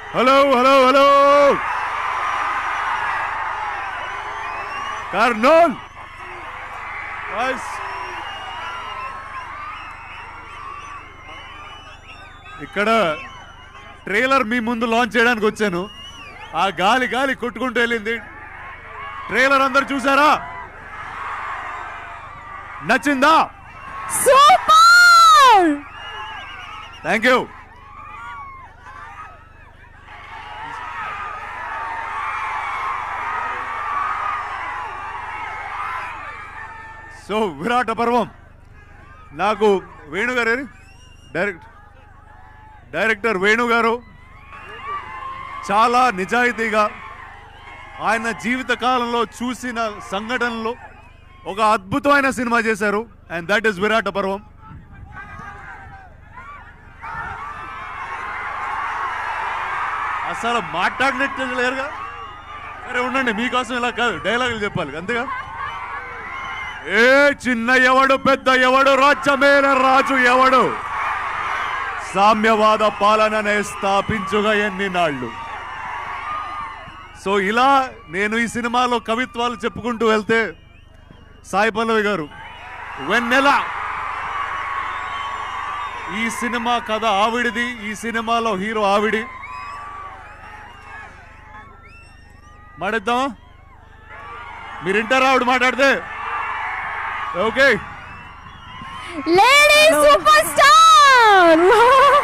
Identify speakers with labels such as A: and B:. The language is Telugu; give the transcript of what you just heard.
A: Hello hello hello Kurnool Guys. ఇక్కడ ట్రైలర్ మీ ముందు లాంచ్ చేయడానికి వచ్చాను ఆ గాలి గాలి కొట్టుకుంటూ వెళ్ళింది ట్రైలర్ అందరు చూసారా నచ్చిందా
B: super
A: thank you so Virata Parvam నాకు వేణు గారు ఏరి? డైరెక్ట్ డైరెక్టర్ వేణు గారు చాలా నిజాయితీగా ఆయన జీవిత కాలంలో చూసిన సంఘటనలు ఒక అద్భుతమైన సినిమా చేశారు అండ్ దట్ ఈస్ విరాట పర్వం అసలు మాట్లాడినట్టు లేరుగా సరే ఉండండి మీకోసం ఇలా కాదు డైలాగులు చెప్పాలి అంతేగా ఏ చిన్న ఎవడు పెద్ద ఎవడు రాజ్యమేన రాజు ఎవడు సామ్యవాద పాలననే స్థాపించుగా ఎన్ని నాళ్ళు సో ఇలా నేను ఈ సినిమాలో కవిత్వాలు చెప్పుకుంటూ వెళ్తే సాయి పల్లవి గారు వెన్నెల ఈ సినిమా కథ ఆవిడిది ఈ సినిమాలో హీరో ఆవిడి మాట్లాడదామా మీరు వింటారా ఆవిడ మాట్లాడితే ఓకే
B: లేడీ సూపర్ స్టార్